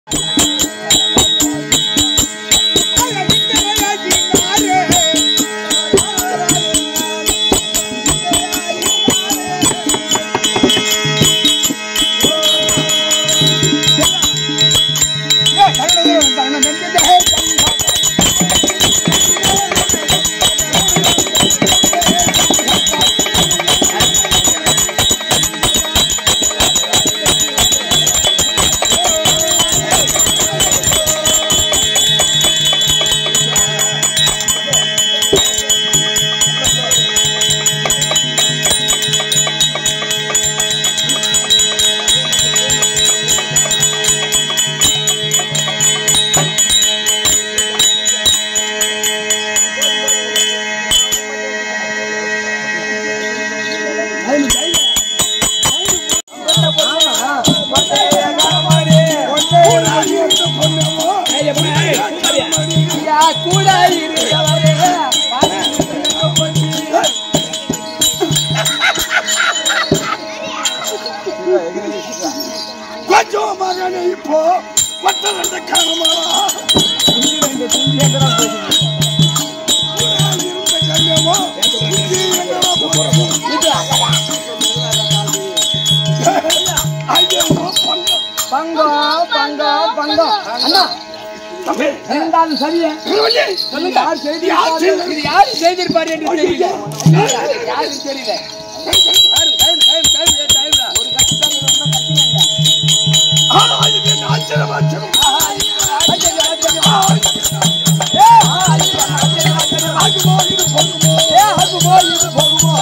கூட இருக்கிறவரே கொஞ்சம் மகனே இப்போ பட்ட ரெண்டு காரணமாடா இருந்த கண்ணியமோ புத்தி எங்கடா போறது? ஐயோ, பங்கம். பங்கம் பங்கம் பங்கம் அண்ணா தம்பி, இருந்தாலும் சரியே திருவள்ளி, சொல்லுங்க யார் செய்தி யார் செய்தி? இது யார் செய்திருப்பார் என்று தெரியல யாருக்கு தெரியல ஆ, இது என்ன ஆச்சரியம், ஆச்சரியம். ஆகுமோ, இது போகுமோ? ஆகுமோ, இது போகுமோ?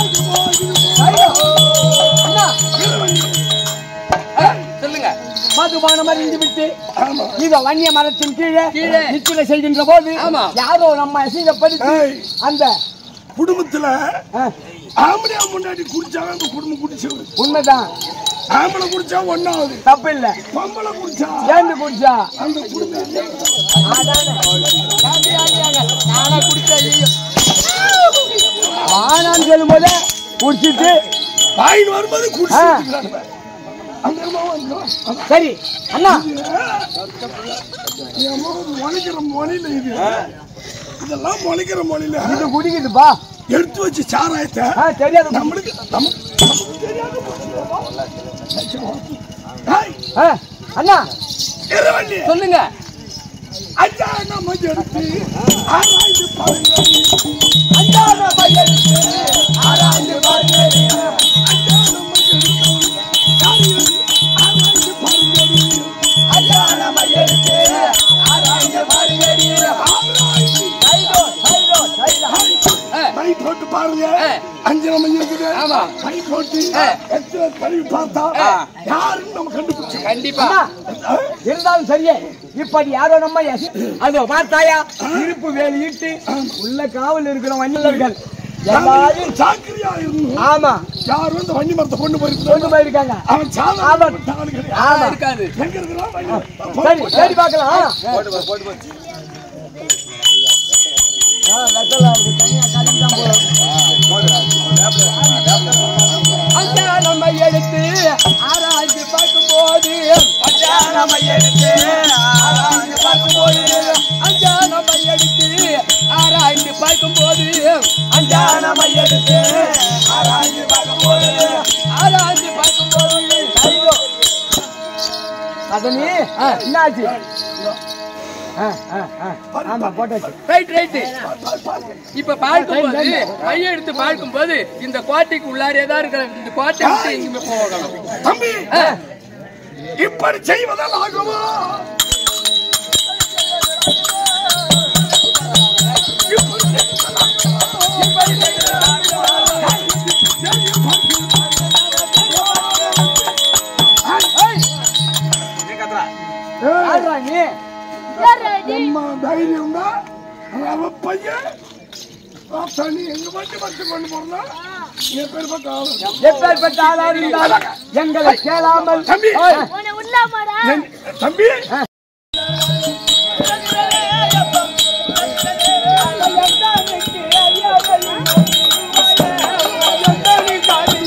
திருவள்ளி. சொல்லுங்க மதுபானம் அறிந்து விட்டு ஆமா. இந்த வன்னிய மரத்தின் கீழே கீழே. நிச்சலை செய்கின்ற போது ஆமா. யாரோ நம்ம அசிங்கப்படுத்தி ஏய், அந்த குடும்பத்துல ஆ, ஆம்பளையா முன்னாடி குடிச்சாங்க அந்த குடும்பம் குடிச்சது உண்மைதான் ஆம்பளை குடிச்சா ஒன்னாவது தப்பு இல்ல பொம்பளை குடிச்சா சேர்ந்து குடிச்சா அந்த குடும்பம் அதானே. சாந்தி, சாந்தியாக. நானா குடிச்சா ஐயோ. வானான்னு சொல்லும் போதே குடிச்சிட்டு வாயின் வரும்போது ஆ. குடிச்சு அந்த அம்மா வந்து சரி அண்ணா என் அம்மா முளைக்கிற மொழியில இது இதெல்லாம் முளைக்கிற மொழியில இது குடிக்குதுப்பா எடுத்து வச்சு சாராயத்தை ஆ, தெரியாது நம்மளுக்கு நமக்கு நமக்கு தெரியாத ஏய், ஆ, அண்ணா இருவள்ளி, சொல்லுங்க ஐயா நம்ம எடுத்து ஆராய்ந்து பாருங்க அண்ணா நம்ம எடுத்து ஆராய்ந்து பாருங்க. ஐயா நம்ம எடுத்து யாரையும் ஆராய்ந்து பாருங்க அண்ணா நம்ம எடுத்து ஆராய்ந்து பாருங்க. ஆராய்ந்து சைடோ, சைடோ, சைடோ. கை போட்டு பாருங்க ஆ. அஞ்சு நம்ம இருக்குது ஆமா. கை போட்டு ஆ. எத்தனை கழுவி பார்த்தா ஆ. யாருன்னு நம்ம கண்டுபிடிச்சோம் கண்டிப்பா அண்ணா, இருந்தாலும் சரியே இப்படி யாரோ நம்ம எசி- அதோ பார்த்தாயா இருப்பு வேலி இட்டு உள்ள காவல் இருக்கிற வன்னியர்கள் எல்லாரும் சாக்கிரியா இருந்தோம் ஆமா யாரும் இந்த வண்டி மரத்தை கொண்டு போயிருக்கோம் கொண்டு போயிருக்காங்க அவன் சாதாரண ஆமா. ஆளு கிடையாது. ஆமா இருக்காது எங்க இருக்கிறான் வண்டி? சரி சரி பார்க்கலாம் ஆ, வெத்தலை இருக்கு. தனியா கழுவி தான் போகணும். அஞ்சா நம்ம எடுத்து ஆராய்ச்சி பார்க்கும்போது அஞ்சா நம்ம எடுத்து ஆராய்ச்சி பார்க்கும்போது அஞ்சா நம்ம எடுத்து ஆராய்ச்சி பார்க்கும்போது அஞ்சா நம்ம எடுத்து ஆராய்ச்சி பார்க்கும்போது ஆராய்ச்சி பார்க்கும்போது ஐயோ. அதனி என்னாச்சு ஆ, ஆ, ஆ. ஆமா போட்டாச்சு ரைட் ரைட் இப்ப பார்க்கும்போது கையை எடுத்து பார்க்கும்போது இந்த கோட்டைக்கு உள்ளாரே தான் இருக்கிற இந்த கோட்டை விட்டு எங்குமே போகலாம் தம்பி ஆ, இப்படி செய்வதால் ஆகுமா ஆடுறா நீ நம்ம தைரியம் தான் அவ பையன் தனி எங்க வண்டி மரத்தை கொண்டு போறா என் பேர் பக்கம் ஆளு. எப்பேற்பட்ட ஆளா இருந்தாலும் எங்களை கேளாமல் தம்பி. ஏய், உன்னை உள்ளாமாடா என்- தம்பி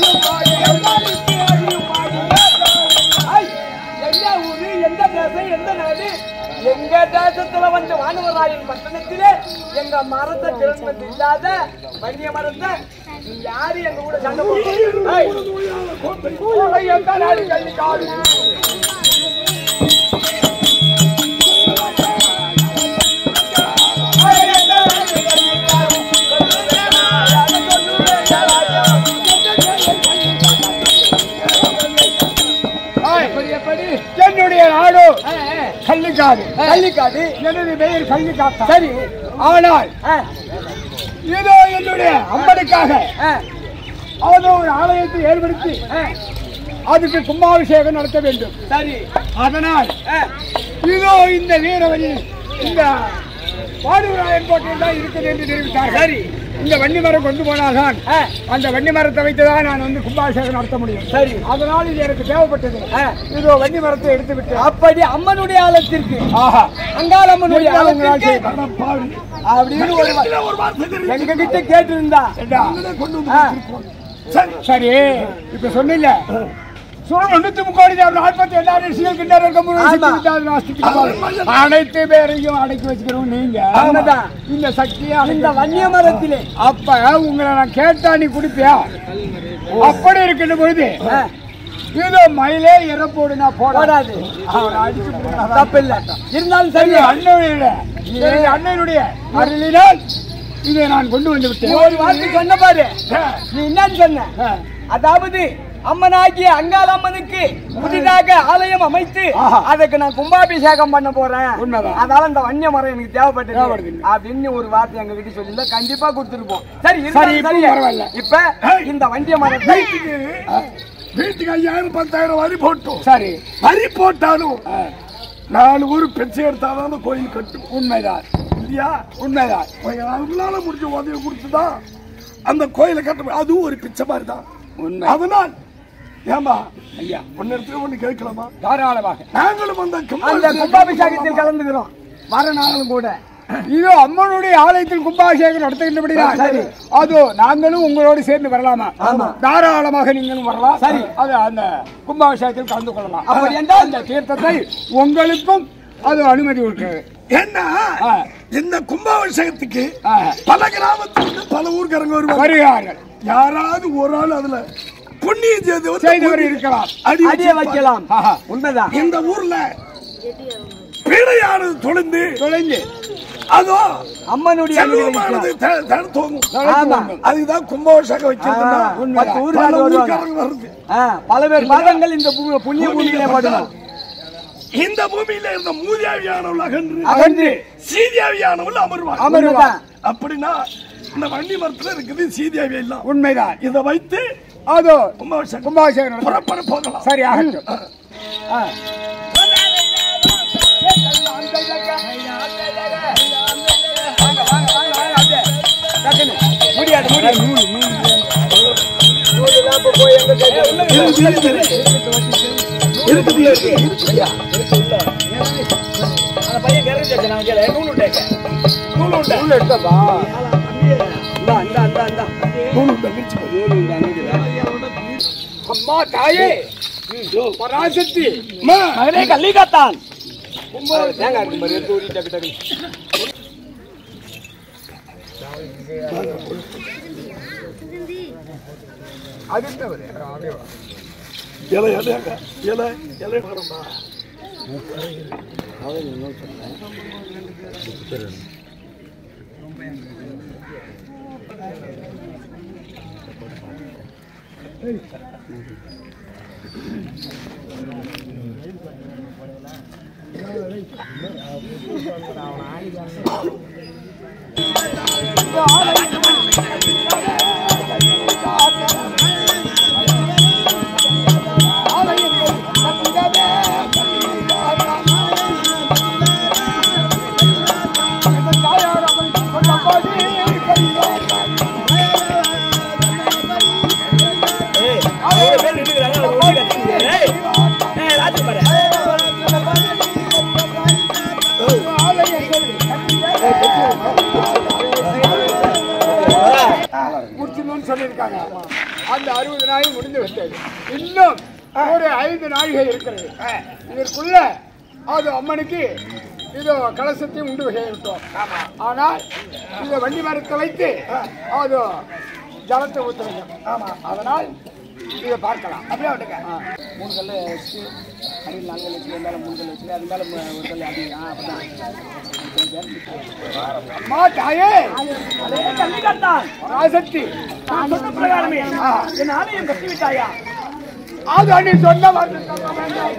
எந்த ஊரு எந்த தேசம் எந்த எந்த நாடு எங்க தேசத்துல வந்து வானவராயன் பட்டணத்திலே எங்க மரத்தை திறந்தது இல்லாத வன்னிய மரத்தை நீ யாரு எங்க கூட சண்டை போட்டு எந்த நாடு கல்வி காடு என்னுடைய நாடு கள்ளிக்காடு கள்ளிக்காடு எனது பெயர் கள்ளிக்காத்தா சரி ஆனால் ஆ, இதோ என்னுடைய அம்மனுக்காக ஆ, அதோ ஒரு ஆலயத்தை ஏற்படுத்தி ஆ, அதுக்கு கும்பாபிஷேகம் நடத்த வேண்டும் சரி அதனால் ஆ, இதோ இந்த வீரவழி இந்த பாடுராயன் கோட்டையில் தான் இருக்குது என்று தெரிவித்தார்கள் சரி இந்த வன்னி மரம் கொண்டு போனால்தான் ஆ, அந்த வன்னி மரத்தை வைத்துதான் நான் வந்து கும்பாபிஷேகம் நடத்த முடியும் சரி அதனால் இது எனக்கு தேவைப்பட்டது ஆ, இதோ வன்னி மரத்தை எடுத்து விட்டு அப்படி அம்மனுடைய ஆலத்திற்கு ஆஹா அங்காளம்மனுடைய உங்களால் ஆலத்திற்கு செய்ய- அப்படின்னு ஒரு வா- ஒரு வார்த்தை தெரியும். எங்க கிட்ட கேட்டிருந்தா ஏண்டா? ஆ, சரி சரி இப்ப சொன்னில்ல சுரம் தொண்ணூத்தி முக்கோடி நாற்பத்தி எட்டாயிரம் சீல் கிண்டர் ஆமா. அனைத்து பேரையும் அடக்கி வச்சுக்கிறோம் நீங்க ஆமாதான். இந்த சக்தியை இந்த அடக்கி வன்னிய மரத்திலே அப்ப உங்களை நான் கேட்டா நீ குடிப்பியா அப்படி இருக்கின்ற பொழுது ஆ, இதோ மயிலே இறப்போடு நான் போடாது போடாது அவனை அடிச்சு போடுறான். தப்பில்லை இருந்தாலும் சரி இது அண்ணனுடைய இது அண்ணனுடைய அருளினால் இதை நான் கொண்டு வந்து நீ விட்டேன் ஒரு வார்த்தை சொன்ன பாரு ஆ, நீ என்னன்னு சொன்ன ஆ. அதாவது அம்மனாகிய அங்காள அம்மனுக்கு புதிதாக ஆலயம் அமைத்து ஆஹா. அதுக்கு நான் கும்பாபிஷேகம் பண்ண போறேன் உண்மைதான். அதனால இந்த வன்னிய மரம் எனக்கு தேவைப்பட்டது தேவைப்படுது. அப்படின்னு ஒரு வார்த்தை எங்க கிட்ட சொல்லியிருந்தா கண்டிப்பா கொடுத்துருப்போம் சரி சரி, இருந்தாலும் இப்ப சரி பரவாயில்ல. இப்ப இந்த வண்டிய மரத்தை வீட்டுக்கு வீட்டுக்கு ஐயாயிரம் பத்தாயிரம் வரி போட்டோம் சரி வரி போட்டாலும் நாலு ஊர் பென்ஷன் எடுத்தாலும் அந்த கோயில் கட்டும் உண்மைதான் இல்லையா உண்மைதான் அவங்க அவங்களால முடிஞ்ச உதவி கொடுத்துதான் அந்த கோயிலை கட்ட அதுவும் ஒரு பிச்சை மாதிரி தான் உண்மை அதனால் ஏமா ஐயா ஒன்னு இடத்துல ஒண்ணு கேட்கலாமா தாராளமாக நாங்களும் அந்த அந்த கும்பாபிஷேகத்தில் கும்பாபிஷேகத்தில் கலந்துக்கிறோம் வர நாளும் கூட இது அம்மனுடைய ஆலயத்தில் கும்பாபிஷேகம் நடத்துகின்றபடி சரி. அது நாங்களும் உங்களோடு சேர்ந்து வரலாமா ஆமா. தாராளமாக நீங்களும் வரலாம் சரி. அது அந்த கும்பாபிஷேகத்தில் கலந்து கொள்ளலாம் அப்படி என்றால் அந்த தீர்த்தத்தை உங்களுக்கும் அது அனுமதி இருக்கிறது என்ன ஆ. இந்த கும்பாபிஷேகத்துக்கு ஆ. பல கிராமத்துல பல ஊர்க்காரங்க வருவாங்க வருகிறார்கள் யாராவது ஒரு ஆள் அதுல புண்ணிய செய்தவர் செய்தவர் இருக்கலாம் அடி அடிய வச்சிருப்பாங்க. வைக்கலாம் ஆஹா. உண்மைதான் இந்த ஊர்ல பீடையானது தொலைந்து தொலைந்து அதோ அம்மனுடைய செல்வமானது அனுமதி த- தட தோங்கும் ஆமா. அதுதான் கும்பாபிஷேகம் வைக்கிறதுனா ஆ, உண்மைதான். பத்து ஊர்க்காரங்க பல வருவாங்க. ஊர்க்காரங்க வருது ஆ, பல பேர் பாதங்கள் இந்த பூ- புண்ணிய பூமியிலே படணும் இந்த பூமியில இருந்த மூதியாவியானவள் அகன்று அகன்று சீதியாவியானவள் அமர்வாங்க அமருவான் அப்படின்னா இந்த வண்டி மரத்துல இருக்குது சீதியாவி எல்லாம் உண்மைதான் இதை வைத்து அது கும்பாபிஷேகம் கும்பாபிஷேகம் நடத்த- புறப்பட போகலாம் சரி ஆகட்டும் ஆ. முடியாது முடியாது அம்மா தாயே பராசக்தி மகனே கல்லிகாத்தான் தேங்காய் இருக்கு பாரு, எடுத்து ஊறி டக்கு டக்கு. அது என்ன ஒரு அப்படியே வா. இலை இலையாங்க இலை இலை வரமா முடிச்சிடணும்னு சொல்லியிருக்காங்க அந்த அறுபது நாள் முடிந்து விட்டது இன்னும் ஒரு ஐந்து நாழிகை இருக்கிறது இதற்குள்ள அது அம்மனுக்கு இது கலசத்தையும் உண்டு விட்டோம் ஆனால் இதை வண்டி மரத்தை வைத்து அது ஜலத்தை ஊற்ற வேண்டும் ஆமா அதனால் இதை பார்க்கலாம் அப்படியே விட்டுங்க மூணு கல் வச்சு அடியில் நாலு கல் வச்சு மேலே மூணு கல் வச்சு அது மேலே மூ- ஒரு கல் அடி ஆ அப்பதான் அம்மா தாயே அதே கல்லிக்கத்தான் ராசக்தி நான் சொன்ன பிரகாரமே என் ஆலயம் கட்டி விட்டாயா அது அடி சொன்ன வார்த்தை சொல்ல வேண்டாம்.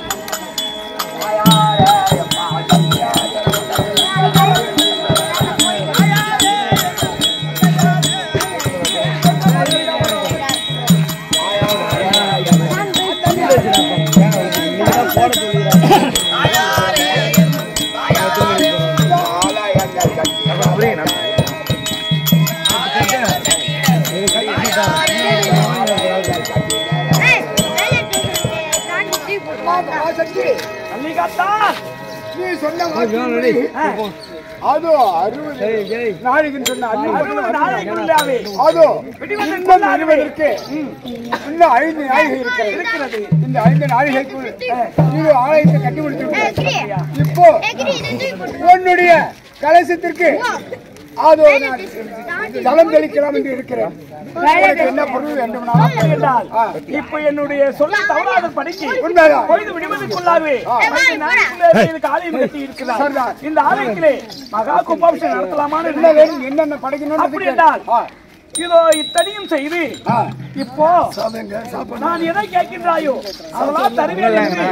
அம்மா ராசக்தி கல்லிக்கத்தான் நீ சொன்ன வார்த்தை அது அறுபது நாளைக்குன்னு சொன்ன அறுபது நாளைக்குள்ளாவே அது வெடிவதற்கு இன்னும் அறிவதற்கு இன்னும் ஐந்து நாழிகை இருக்கிறது இந்த ஐந்து நாழிகைக்குள் இது ஆலயத்தை கட்டி முடித்து விட்டது. இப்போ உன்னுடைய கலசத்திற்கு அது நான் ஜலம் தெளிக்கலாம் என்று இருக்கிறேன் உனக்கு என்ன பொருள் வேண்டும் என்றால் இப்ப என்னுடைய சொல்ல தவறாத படிக்கு உண்மைதான். பொழுது விடுவதற்குள்ளாகவே ஐந்து நாளைக்குள்ளே இதுக்கு ஆலயம் கட்டி இருக்கிறார் சரிதான். இந்த ஆலயத்திலே மகா கும்பாபிஷேகம் நடத்தலாமான்னு என்ன வேணும் என்னென்ன படைக்கணும்னு அப்படி கேளு. என்றால் ஆ, இதோ இத்தனையும் செய்து ஆ. இப்போ சாதங்க சாப்பாடு நான் எதை கேட்கின்றாயோ அதெல்லாம் தருவேன் என்று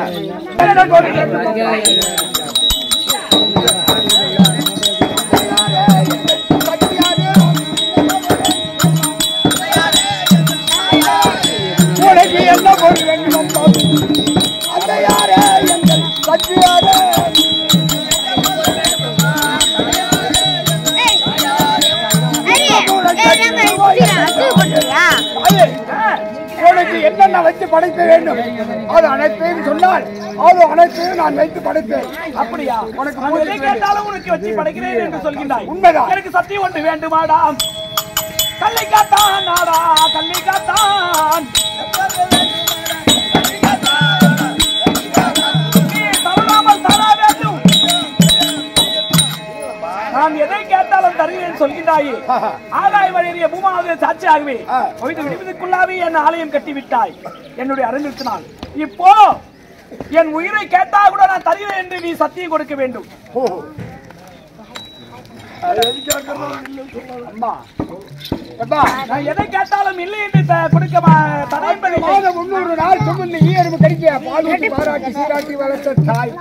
உனக்கு என்ன பொருள் வேண்டும் அம்மா? அந்த யாரே எங்கள் சக்தியாரே தாயே, உனக்கு என்னென்ன வைத்து படைக்க வேண்டும் அது அனைத்தையும் சொன்னால் அது அனைத்தையும் நான் வைத்து படைப்பேன் அப்படியா உனக்கு நான் எதை கேட்டாலும் உனக்கு வச்சு படைக்கிறேன் என்று சொல்கின்றாய் உண்மைதான். எனக்கு சத்தியம் ஒன்று வேண்டுமாடா கல்லை காத்தான் நாடா கல்லை காத்தான் நீ தவறாமல் தர வேண்டும் நான் எதை கேட்டாலும் தருகிறேன் சொல்கின்றாயே ஆகாய வழிய பூமாவது சாட்சியாகவே பொய்து விடுவதற்குள்ளாவே என் ஆலயம் கட்டி விட்டாய் என்னுடைய அறிந்திருக்கிறான் இப்போ என் உயிரை கேட்டா கூட நான் தருகிறேன் என்று நீ சத்தியம் கொடுக்க வேண்டும் அம்மா அப்பா நான் எதை கேட்டாலும் இல்லை என்று த- கொடுக்க மா- தடைப்பதில்லை மாதம் முன்னூறு நாள் சுமந்து ஈயரும்பு கடிக்க பாலூட்டி பாராட்டி சீராட்டி வளர்த்த தாய்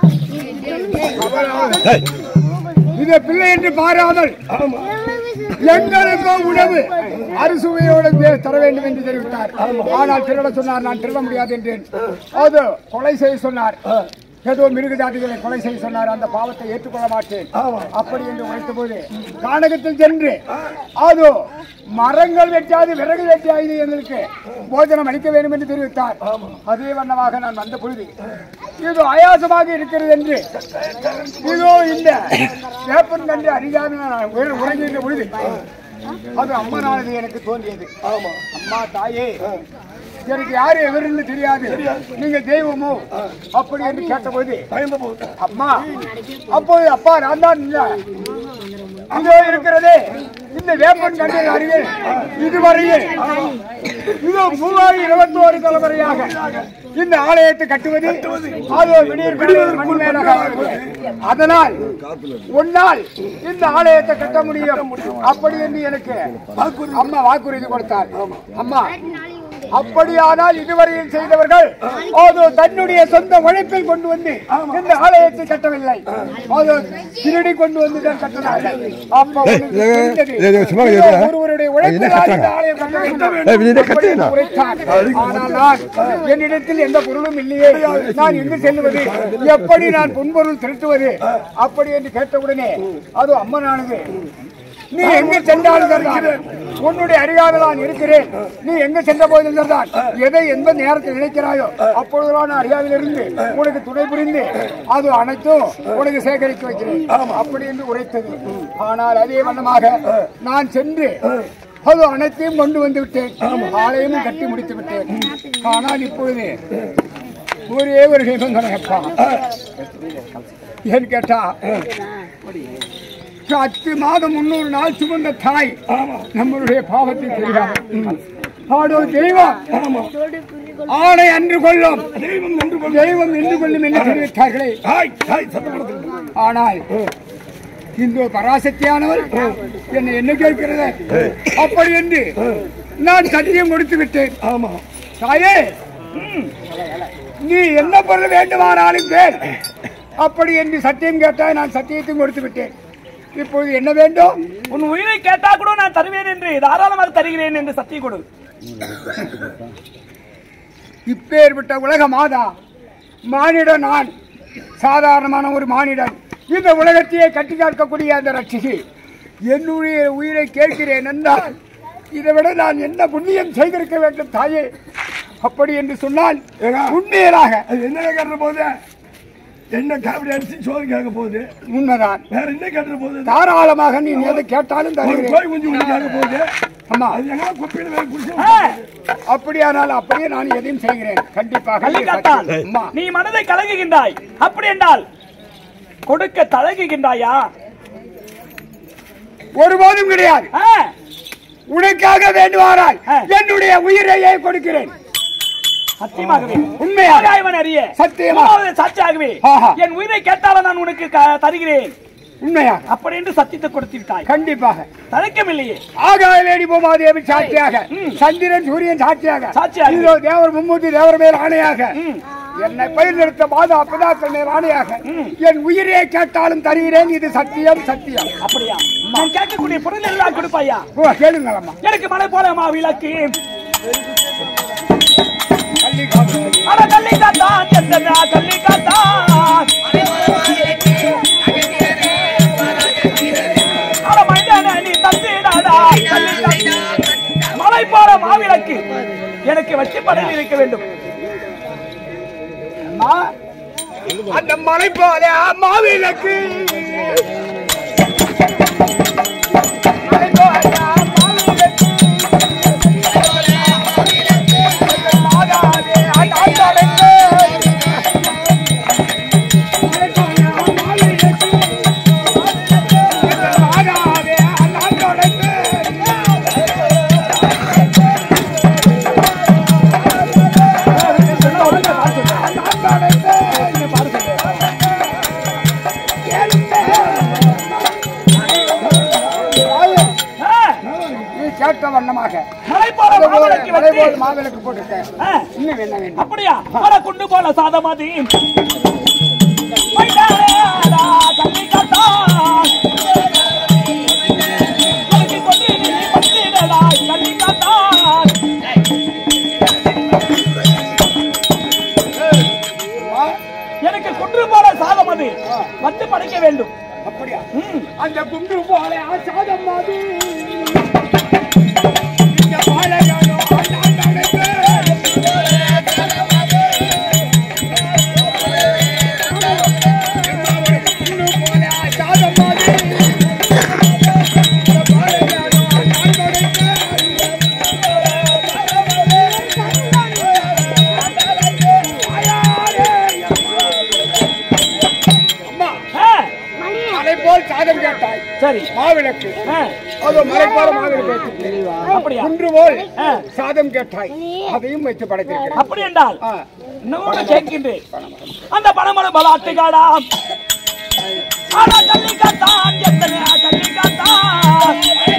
இதை பிள்ளை என்று பாராமல் எங்களுக்கோ உணவு அறுசுவையோடு தே- தர வேண்டும் என்று தெரிவித்தார் ஆனால் திருட சொன்னார் நான் திருட முடியாது என்றேன் அது கொலை செய்ய சொன்னார் ஏதோ மிருக ஜாதிகளை கொலை செய்ய சொன்னார் அந்த பாவத்தை ஏற்றுக்கொள்ள மாட்டேன் அப்படி என்று உழைத்த போது கானகத்தில் சென்று அது மரங்கள் வெட்டாது விறகு வெட்டாது எங்களுக்கு போஜனம் அளிக்க வேண்டும் என்று தெரிவித்தார் அதே வண்ணமாக நான் வந்த பொழுது இது ஆயாசமாக இருக்கிறது என்று இதோ இந்த வேப்பன் கண்டு அறியாமல் நான் உற- உறங்குகின்ற பொழுது அது அம்மனானது எனக்கு தோன்றியது அம்மா தாயே எனக்கு யாரு எவருன்னு தெரியாது நீங்க தெய்வமோ அப்படி என்று கேட்டபோது அம்மா அப்போது அப்பா நான் தான் இல்ல. இதோ இருக்கிறதே இந்த வேப்பன் கண்டை அறிவேன் இதுவரையில் இதோ மூவாயிரம் இருபத்தோரு தலைமுறையாக இந்த ஆலயத்தை கட்டுவது அது விடியற் விடுவதற்கு அதனால் உன்னால் இந்த ஆலயத்தை கட்ட முடியும் அப்படி என்று எனக்கு அம்மா வாக்குறுதி கொடுத்தார் அம்மா அப்படியானால் இதுவரையில் செய்தவர்கள் அது தன்னுடைய சொந்த உழைப்பில் கொண்டு வந்து இந்த ஆலயத்தை கட்டவில்லை அது திருடி கொண்டு வந்து தான் கட்டினார்கள் அப்ப உனக்கு தெரிந்தது. இதோ ஒருவருடைய உழைப்பினால் இந்த ஆலயம் கட்ட வேண்டும் அப்படி என்று உரைத்தார். ஆனால் நான் என்னிடத்தில் எந்த பொருளும் இல்லையே நான் எங்கு செல்லுவது எப்படி நான் பொன்பொருள் திரட்டுவது அப்படி என்று கேட்டவுடனே அது அம்மனானது நீ எங்க சென்றாலும் சரிதான். உன்னுடைய அறியாத நான் இருக்கிறேன் நீ எங்க சென்ற போதிலும் சரிதான். எதை எந்த நேரத்தில் நினைக்கிறாயோ அப்பொழுதுதான் நான் அறியாவிலிருந்து உனக்கு துணை புரிந்து அது அனைத்தும் உனக்கு சேகரித்து வைக்கிறேன் அப்படி என்று உரைத்தது ஆனால் அதே வண்ணமாக நான் சென்று அது அனைத்தையும் கொண்டு வந்து விட்டேன் ஆலயமும் கட்டி முடித்து விட்டேன் ஆனால் இப்பொழுது ஒரே ஒரு நிபந்தனை அப்பா ஏன்னு கேட்டா பத்து மாதம் முன்னூறு நாள் சுமந்த தாய் நம்மளுடைய பாவத்தை தெரியாது ஆடோ தெய்வம் ஆணை அன்று கொள்ளும் தெய்வம் என்று கொண்டு தெய்வம் என்று கொள்ளும் என்று தெரிவித்தார்களே ஹாய் ஹாய் சத்தப்படுத்து ஆனால் இந்த பராசக்தியானவர் என்னை என்ன கேட்கிறது அப்படி என்று நான் சத்தியம் கொடுத்து விட்டேன் ஆமா தாயே ம், நீ என்ன பொருள் வேண்டுமானாலும் கேள் அப்படி என்று சத்தியம் கேட்டால் நான் சத்தியத்தையும் கொடுத்து விட்டேன் இப்போது என்ன வேண்டும் உன் உயிரை கேட்டா கூட நான் தருவேன் என்று தாராளமாக தருகிறேன் என்று சத்தியம் கொடு இப்பேற்பட்ட உலக மாதா மானிடன் நான் சாதாரணமான ஒரு மானிடன் இந்த உலகத்தையே கட்டி காக்கக்கூடிய அந்த ரட்சிகை என்னுடைய உயிரை கேட்கிறேன் என்றால் இதை விட நான் என்ன புண்ணியம் செய்திருக்க வேண்டும் தாயே அப்படி என்று சொன்னால் உண்மையிலாக அது என்ன கட்டுற போது என்ன காவடி அடிச்சு சோறு கேட்க போகுது உண்மைதான் வேற என்ன கட்டுற போகுது தாராளமாக நீ எதை கேட்டாலும் ஒரு தருகிறேன் கோய் குஞ்சு ஒண்ணு கேட்க போகுது ஆமா அது எங்க குப்பையில வேற குடிச்சு ஆ, அப்படியானால் அப்படியே நான் எதையும் செய்கிறேன் கண்டிப்பாக கள்ளிக்காத்தான் அம்மா நீ மனதை கலங்குகின்றாய் அப்படி என்றால் கொடுக்க தழகுகின்றாயா ஒருபோதும் கிடையாது ஆ, உனக்காக வேண்டுமானால் ஆ. என்னுடைய உயிரையே கொடுக்கிறேன் சத்தியமாகவே உண்மையாக ஆகாயவன் அறிய சத்தியமா? மூணாவது சாட்சியாகவே ஆஹா. என் உயிரை கேட்டாலும் நான் உனக்கு க- தருகிறேன் உண்மையாக அப்படி என்று சத்தியத்தை கொடுத்து விட்டாய் கண்டிப்பாக தயக்கமில்லையே ஆகாய வேடி பூமாதேவி சாட்சியாக ம். சந்திரன் சூரியன் சாட்சியாக சாட்சியாக. இதோ தேவர் மும்மூர்த்தி தேவர் மேல் ஆணையாக ம். என்னை பயிர் நிறுத்த மாதா பிதாக்கள் மேல் ஆணையாக ம். என் உயிரை கேட்டாலும் தருகிறேன் இது சத்தியம் சத்தியம் அப்படியா நான் கேட்கக்கூடிய பொருள் எல்லாம் கொடுப்பாயா ஓ கேளுங்களம்மா எனக்கு மலை போல மா விளக்கு கள்ளி காப்பு. அட கள்ளி காத்தான் எத்தனா கள்ளி காத்தான் அட மைதான நீ தந்திடாடா கள்ளி காத்தான். மலை போல மாவிளக்கு எனக்கு வச்சு படையில் இருக்க வேண்டும் அம்மா, அந்த மலை போல மாவிளக்கு மலை போல மாவிளக்கு. மாதாவே, அண்ணாந்தலைக்கு. மலை போல மாவிளக்கு. மாதாவே, அண்ணாந்தலைக்கு. ஆ, நீ கேட்ட வண்ணமாக மலை போல மாவிளக்கு மலை வச்சு போல் மாவிளக்கு போட்டுட்டேன் ஆ, இன்னும் என்ன வேண்டும் அப்படியா மலை குண்டு போல சாதமதி மைதானேடா கள்ளி காத்தான் எனக்கு கொண்டு நீ பத்திடடா கள்ளி காத்தான் எனக்கு குன்று போல சாதம் அது வந்து படைக்க வேண்டும் அப்படியா ம். அந்த குண்டு போல ஆசாதம் மாதிரி இந்த பாலகானோ ஆண்டாண்டனுக்கு. குண்டு போல ஆசாதம் மாதிரி. இந்த பாலகானோ ஆண்டாண்டனுக்கு. அம்மா ஆ, அதை போல் சாதம் கேட்டாய் சரி மாவிளக்கு ஆ, அது மலை போல மாவிளக்கு வைத்து அப்படியா குன்று போல் ஆ. சாதம் கேட்டாய் அதையும் வைத்து படைத்திருக்கிறேன் அப்படி என்றால் ஆ. இன்னும் கூட கேட்கின்றேன் அந்த பணமன பலாட்டுக்காடா ஆனா கள்ளி காத்தான் எத்தனை கள்ளி காத்தான்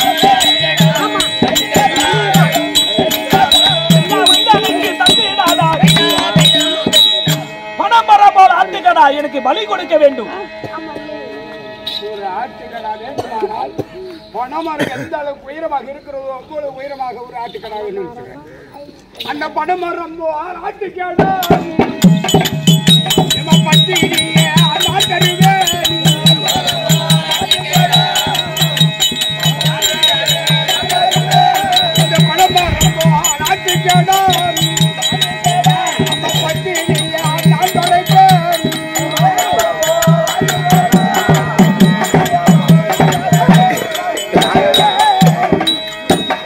பணம் வர போல ஆட்டுக்கடா எனக்கு பலி கொடுக்க வேண்டும் ஒரு ஆட்டுக்கடா வேண்டுமானால் பனைமரம் எந்த அளவுக்கு உயரமாக இருக்கிறதோ அவ்வளவு உயரமாக ஒரு ஆட்டுக்கடா வேண்டும் இருக்கிறேன். அந்த பனைமரம் போல் ஆட்டுக்கடா நம்ம பத்தினியே அதான் தருவேன். இந்த பனைமரம் போல் ஆட்டுக்கடா நம்ம பத்தினியே அதான் தருவேன்.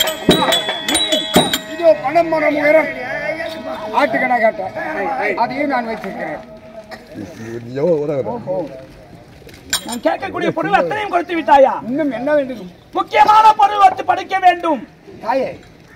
இதோ பணம் மரம் உயரம் ஆட்டுக்கடா கேட்டேன் அதையும் நான் வைத்திருக்கிறேன் ஓஹோ நான் கேட்கக்கூடிய பொருள் அத்தனையும் கொடுத்து விட்டாயா இன்னும் என்ன வேண்டும் முக்கியமான பொருள் வந்து படிக்க வேண்டும் தாயே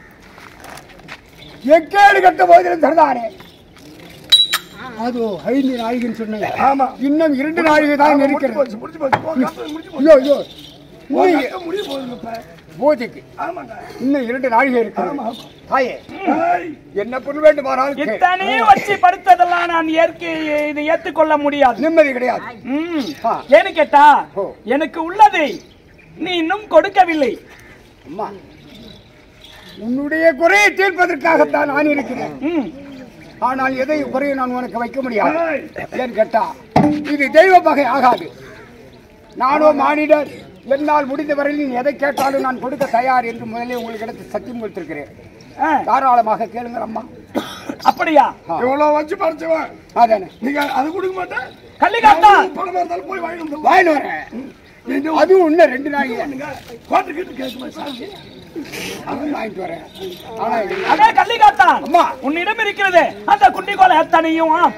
எக்கேடு கட்ட போதிலும் தரதானே அது ஐந்து நாழிகைன்னு சொன்னீங்க ஆமா இன்னும் இரண்டு நாழிகை தான் முடிஞ்சு இருக்கிறது போச்சு முடிஞ்சு போச்சு உன் கஷ்டம் முடிஞ்சு போச்சு ஐயோ ஐயோ உன் நீ கஷ்டம் முடிய போகுது இப்ப பூஜைக்கு ஆமாங்க இன்னும் இரண்டு நாழிகை இருக்கிறது தாயே ஏய், என்ன பொருள் வேண்டுமானால் கே- இத்தனையும் வச்சு படித்ததெல்லாம் நான் ஏற்க இதை ஏற்றுக்கொள்ள முடியாது நிம்மதி கிடையாது ம். ஆ. ஏன்னு கேட்டா ஓ. எனக்கு உள்ளதை நீ இன்னும் கொடுக்கவில்லை அம்மா உன்னுடைய குறையை தீர்ப்பதற்காகத்தான் நான் இருக்கிறேன் ம். ஆனால் எதை குறையை நான் உனக்கு வைக்க முடியாது ஏய், ஏன் கேட்டா இது தெய்வ பகை ஆகாது நானோ மானிடர் என்னால் முடிந்த வரையில் நீ எதை கேட்டாலும் நான் கொடுக்க தயார் என்று முதலே உங்களுக்கு எடுத்து சத்தியம் கொடுத்திருக்கிறேன் ஆ. தாராளமாக கேளுங்க அம்மா அப்படியா இவ்வளவு வச்சு பறிச்சவன் அதானே நீங்க அது கொடுக்க மாட்டேன் கள்ளிக்காத்தா பணமா இருந்தாலும் போய் வாங்கி வந்து வாயில் வரேன் அதுவும் இன்னும் ரெண்டு நாள் கோட்டை கிட்ட கேட்குமா சார் அதுவும் வாங்கிட்டு வரேன் ஆனா இது- அதே கள்ளிக்காத்தா அம்மா. உன்னிடம் இருக்கிறது அந்த குண்டிகோல எத்தனையும் ஆ.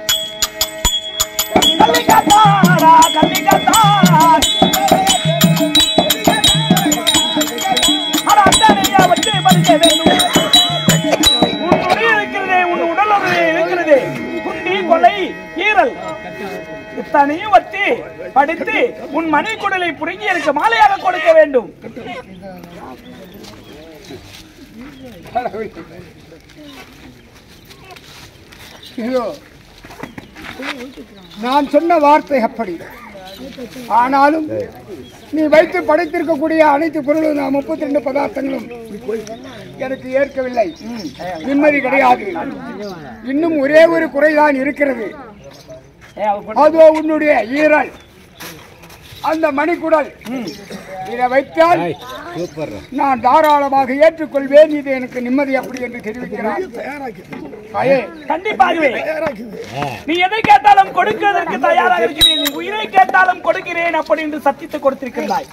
கள்ளிக்காத்தாடா, கள்ளிக்காத்தா. அட, அத்தனையா வச்சு படிக்க வேண்டும். உன் உடல் இருக்கிறதே, உன் உடல் ஒரு இருக்கிறது. குண்டி, கொலை, ஈரல் இத்தனையும் வச்சு படித்து உன் மணி குடலை புடுங்கி எனக்கு மாலையாக கொடுக்க வேண்டும் இதோ நான் சொன்ன வார்த்தை அப்படி ஆனாலும் நீ வைத்து படைத்திருக்கக்கூடிய அனைத்து பொருளும் நான் முப்பத்தி ரெண்டு பதார்த்தங்களும் எனக்கு ஏற்கவில்லை நிம்மதி கிடையாது இன்னும் ஒரே ஒரு குறைதான் இருக்கிறது ஏ, அவ கொண்டு- அதோ உன்னுடைய ஈரல் அந்த மணிக்குடல் இதை வைத்தால் நான் தாராளமாக ஏற்றுக்கொள்வேன் இது எனக்கு நிம்மதி அப்படி என்று தெரிவிக்கிறார் தாயே, கண்டிப்பாகவே நீ எதை கேட்டாலும் கொடுக்கிறதற்கு தயாராக இருக்கிறேன் நீ உயிரை கேட்டாலும் கொடுக்கிறேன் அப்படி என்று சத்தித்து கொடுத்திருக்கிறாய்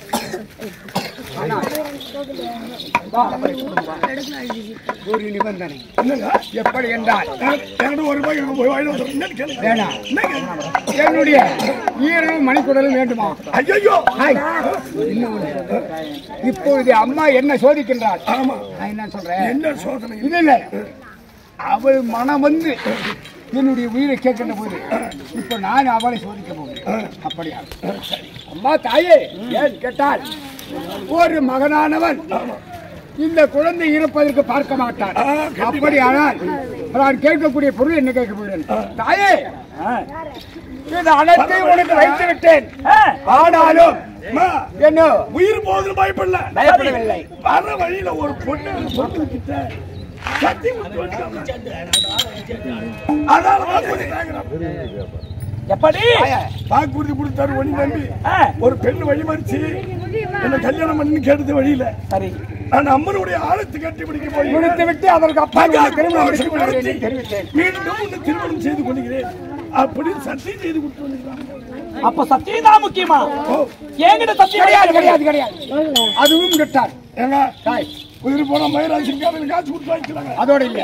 ஒரு நிபந்தனை எப்படி என்றால் என்கிட்ட ஒரு ரூபாய் எனக்கு போய் வாங்கி வந்து என்னன்னு கேளுங்க வேணாம் என்ன கேளுங்க? என்னுடைய ஈரலும் மணிக்குடலும் வேண்டுமா ஐயையோ ஹாய். இன்னும் ஒன்று. இப்பொழுது அம்மா என்ன சோதிக்கின்றாள் ஆமா நான் என்ன சொல்றேன் என்ன சோதனை இது இல்ல அவள் மனம் வந்து என்னுடைய உயிரை கேட்கின்ற போது இப்ப நான் அவளை சோதிக்க போகிறேன் அப்படியா அம்மா தாயே ஏன் கேட்டால் ஒரு மகனானவன் இந்த குழந்தை இருப்பதற்கு பார்க்க மாட்டான் அப்படியானால் நான் கேட்கக்கூடிய பொருள் என்ன கேட்க போகிறேன் தாயே இது அனைத்தையும் உனக்கு வைத்து விட்டேன் ஆ, ஆனாலும் அம்மா, என்ன உயிர் போகுது பயப்படல பயப்படவில்லை வர வழியில ஒரு பொண்ணு பொண்ணு கிட்ட கத்தி குத்து வச்சாங்க. அதனால வாக்குறுதி கேக்குறேன். எப்படி வாக்குறுதி கொடுத்தாரு ஒண்ணு நம்பி ஆ, ஒரு பெண் வழிமறிச்சு என்ன கல்யாணம் பண்ணி கேட்டது வழியில சரி நான் அம்மனுடைய ஆழத்து கட்டி பிடிக்க போய் முடித்து விட்டு அதற்கு அப்பால் உன்னை திருமணம் முடித்துக் கொள்கிறேன் என்று தெரிவித்தேன் மீண்டும் உன்னை திருமணம் செய்து கொள்கிறேன் அப்படின்னு சத்தியம் செய்து கொடுத்து வந்திருக்காங்க. அப்ப சத்தியம் தான் முக்கியமா என்கிட்ட சத்தியம் கிடையாது கிடையாது கிடையாது கிடையாது அதுவும் விட்டார் ஏங்க தாய் உயிர் போன மயிராசிருக்காங்க காசு கொடுத்து வாங்கிக்கலாங்க அதோட இல்ல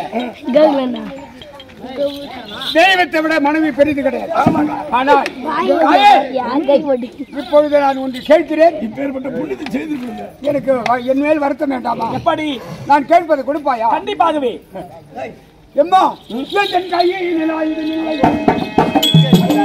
தெய்வத்தை விட மனைவி பெரிது கிடையாது ஆனால் தாயே, இப்பொழுது நான் ஒன்று கேட்கிறேன் இப்பேற்பட்ட புண்ணியத்தை செய்திருக்கீங்க எனக்கு வ- என் மேல் வருத்தம் வேண்டாமா எப்படி நான் கேட்பதை கொடுப்பாயா கண்டிப்பாகவே எம்மா ஏன் என் கையை நிலாயுது நிலை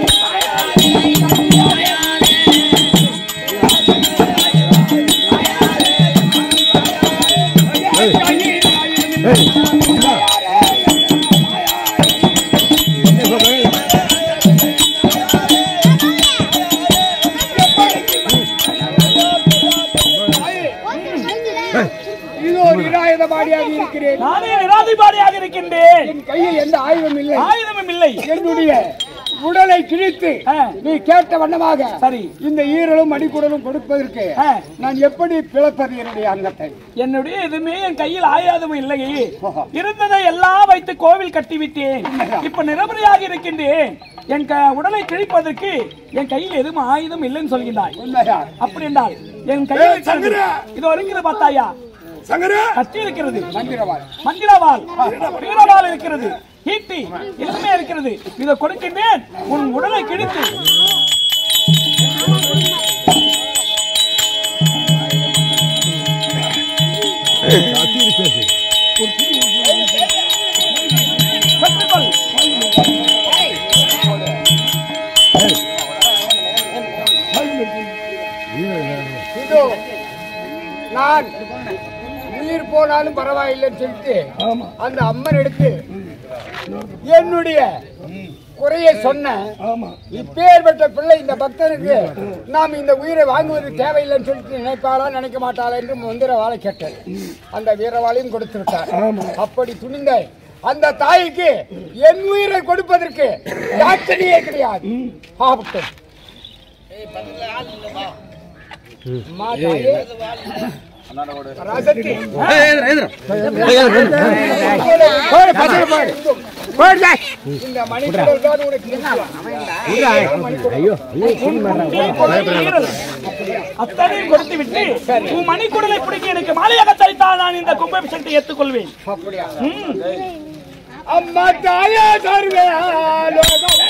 இதோ நிராயுதபாடியாக இருக்கிறேன் நானே நிராதிபாடியாக இருக்கின்றேன் என் கையில் எந்த ஆயுதம் இல்லை ஆயுதமும் இல்லை என்னுடைய உடலை கிழித்து ஆ. நீ கேட்ட வண்ணமாக சரி. இந்த ஈரலும் அடிக்குடலும் கொடுப்பதற்கு ஆ. நான் எப்படி பிளப்பது என்னுடைய அங்கத்தை என்னுடைய எதுவுமே என் கையில் ஆயுதமும் இல்லையே இருந்ததை எல்லாம் வைத்து கோவில் கட்டிவிட்டேன் இப்ப நிரபரையாக இருக்கின்றேன் என் க- உடலை கிழிப்பதற்கு என் கையில் எதுவும் ஆயுதம் இல்லைன்னு சொல்கின்றாய் உண்மையா அப்படி என்றால் என் கையில் ஏய், இருக்கிறது. சங்கரா! இதோ இருக்கிறது பார்த்தாயா சங்கரா கத்தி இருக்கிறது மந்திரவாள் மந்திரவாள் வீரவாள் இருக்கிறது ஈட்டி எல்லாமே இருக்கிறது இதை கொடுக்கின்றேன் உன் உடலை கிழித்து பெற்றுக்கொள் இதோ நான் உயிர் போனாலும் பரவாயில்லைன்னு சொல்லிட்டு அந்த அம்மன் எடுத்து என்னுடைய குறையை சொன்ன இப்பேற்பட்ட பிள்ளை இந்த பக்தனுக்கு நாம் இந்த உயிரை வாங்குவது தேவையில்லைன்னு சொல்லிட்டு நினைப்பாளா நினைக்க மாட்டாளா என்று மந்திர வாழை கேட்டேன் அந்த வீரவாளையும் கொடுத்து விட்டார் அப்படி துணிந்த அந்த தாய்க்கு என் உயிரை கொடுப்பதற்கு யாச்சனையே கிடையாது ஆகட்டும் அம்மா தாயே ராசத்தி போடு, பசங்க போடு. போடு, இந்த மணிக்குடல் தான் உனக்கு அத்தனையும் கொடுத்து விட்டு உன் மணிக்குடலை பிடிக்க எனக்கு மாலையாக தரித்தால் நான் இந்த கும்பாபிஷேகத்தை ஏற்றுக்கொள்வேன் அப்படியா ம். அம்மா தாயே தருவேன்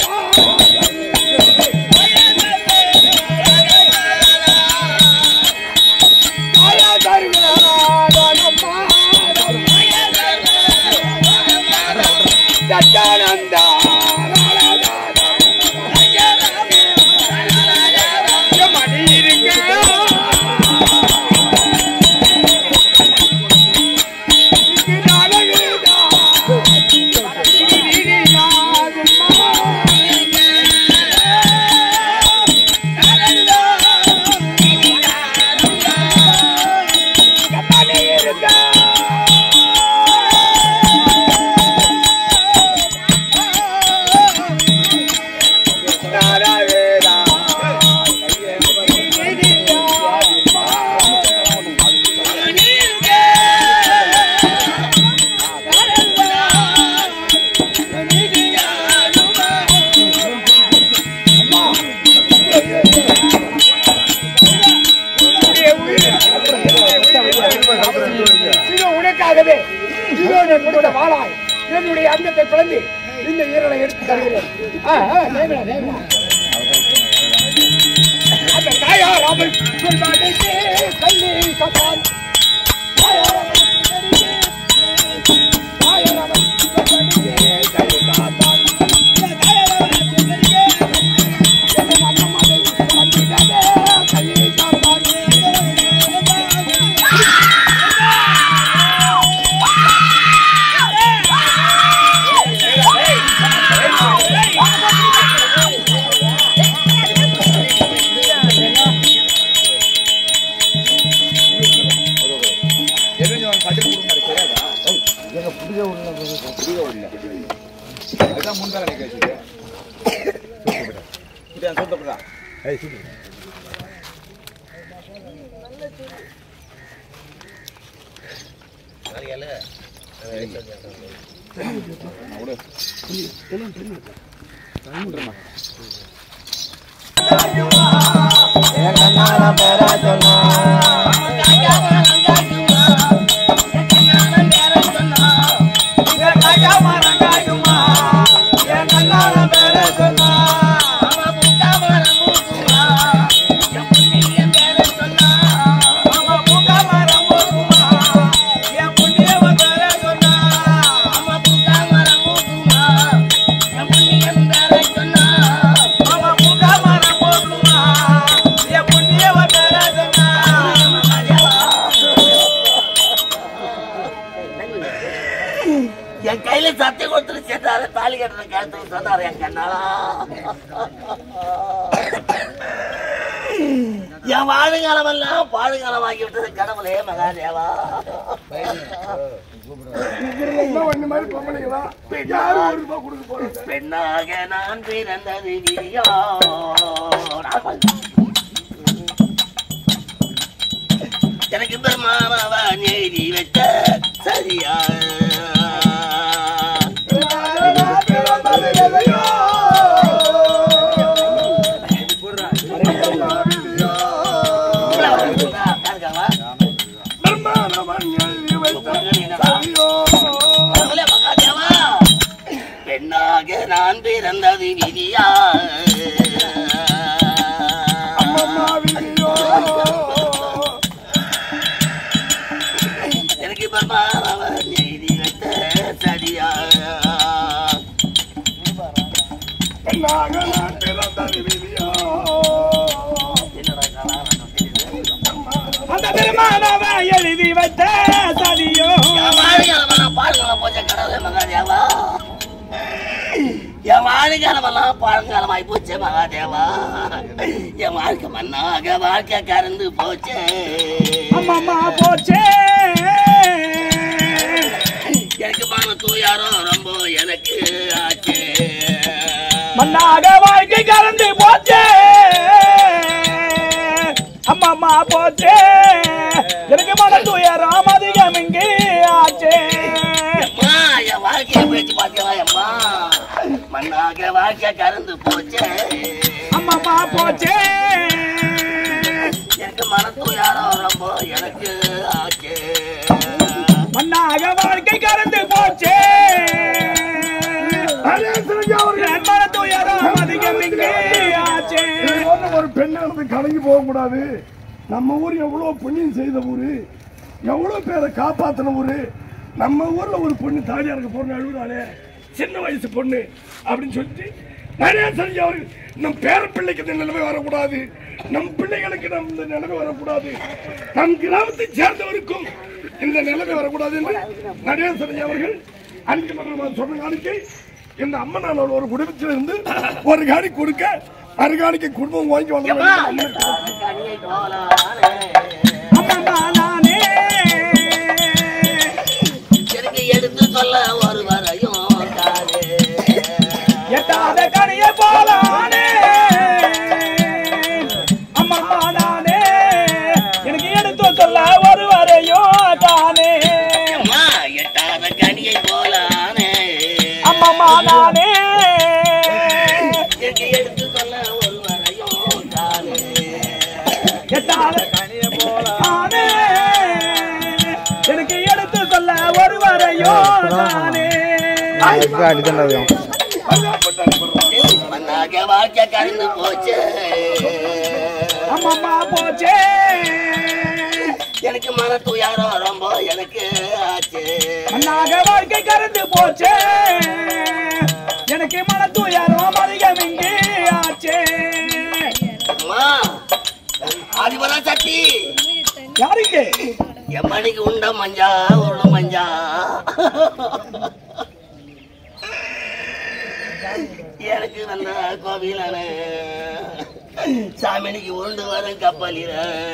தாயே தருவேன் அம்மா தத்தானந்தா மணி இருக்க இது உனக்காகவே இதோ நான் கொடுத்த வாளாய் என்னுடைய அங்கத்தை பிளந்து இந்த ஈரலை எடுத்து தருகிறேன் ஆ, ஆ, நேமிடா, நேமிடா. அந்த தாயார் அவள் சொல்வாடைக்கு கல்லி கட்டான் தாயார் அவள் தாயார் அவள் சொல்வாடைக்கு கல்லி காத்தான். தாயார் அவள் சொல்வாடைக்கு என் அண்ணமலை வந்திடவே கல்லி காத்தான். என் கையில சத்தியம் கொடுத்துட்டு சேர்த்தாரு தாலி கட்டுற கேட்டு சொன்னாரு என் கண்ணாலா என் வாழுங்காலம் எல்லாம் பாழுங்காலம் ஆக்கி விட்டது கடவுளே மகாதேவா ஒண்ணு மாதிரி பொம்பளைங்களா யாரும் ஒரு ரூபாய் கொடுக்க போறது பெண்ணாக நான் பிறந்தது விதியோ எனக்கு பெருமானவா நீதி வச்ச சரியா பிரம்மாண்டவன் எழுதி வைத்த சரியோ மகாதேவா நான் பிறந்தது விதியா அம்மம்மா விதியோ எனக்கு பரமானவர் எழுதி வைத்த சரியா பெண்ணாக நான் பிறந்தது விதியோ என்னடா கலாரம் தெரியுது? அந்த பெருமானவ எழுதி வைத்த சதியோ என் வாழ்க்கையில பாடுங்கள போச்ச கடவுளே மகாதேவா என் வாழ்க்கையிலமெல்லாம் பழங்காலமாய் போச்சே மகாதேவா என் வாழ்க்கை மண்ணாக வாழ்க்கை கறந்து போச்சே அம்மம்மா போச்சே எனக்கு மன தூயாரம் ரொம்ப எனக்கு ஆச்சே மண்ணாக வாழ்க்கை கலந்து போச்சே அம்மம்மா போச்சே எனக்கு மன துயரம் அதிகம் இங்கே ஆச்சே அம்மா என் வாழ்க்கையை பேச்சு பார்த்தீங்களா அம்மா மண்ணாக வாழ்க்கை கறந்து போச்சே அம்மம்மா போச்சே எனக்கு மன தூயாரம் ரொம்ப எனக்கு ஆச்சே மண்ணாக வாழ்க்கை கலந்து போச்சே கணேசன் அவர்கள் என் மன துயரம் அதிகம் இங்கே ஆச்சே இது போன்ற ஒரு பெண்ணானது கலங்கி போகக்கூடாது நம்ம ஊர் எவ்வளவு புண்ணியம் செய்த ஊரு எவ்வளவு பேரை காப்பாத்தின ஊரு நம்ம ஊர்ல ஒரு பொண்ணு தாடியா இருக்க பொண்ணு அழுகுறாளே சின்ன வயசு பொண்ணு அப்படின்னு சொல்லிட்டு நிறைய செஞ்சு அவர்கள் நம் பேர பிள்ளைக்கு இந்த நிலைமை வரக்கூடாது நம் பிள்ளைகளுக்கு நம் இந்த நிலைமை வரக்கூடாது நம் கிராமத்தை சேர்ந்தவருக்கும் இந்த நிலைமை வரக்கூடாது என்று நிறைய செஞ்சு அவர்கள் அன்றைக்கு மன்றம் சொன்ன காணிக்கை இந்த அம்மனானோட ஒரு குடும்பத்தில் இருந்து ஒரு காணி கொடுக்க மறுகாணிக்கு குடும்பம் வாங்கி அம்மா வந்து கனியை போலானே அம்மம்மா நானே எனக்கு எடுத்து சொல்ல ஒரு வரையும் காது எட்டாத கனிய போலானே அம்மம்மா நானே எனக்கு எடுத்து சொல்ல ஒருவரையோ தானே அம்மா எட்டாத கனியை போலானே அம்மம்மா நானே எனக்கு எடுத்து சொல்ல ஒரு வரையும் காது எட்டாத கனிய போலானே எனக்கு எடுத்து சொல்ல ஒருவரையோ தானே மண்ணாக வாழ்க்கை கறந்து போச்சு அம்மம்மா போச்சே எனக்கு மன துயாரம் ரொம்ப எனக்கு ஆச்சு மண்ணாக வாழ்க்கை கறந்து போச்சே எனக்கு மன துயரம் அதிகம் இங்கே ஆச்சே அம்மா ஆதிபரா சட்டி யாருக்கு எம்மணிக்கு உண்ட மஞ்சா உருள மஞ்சா எனக்கு வந்த கோவிலான சாமினிக்கு உருண்டு வரும் கப்பலில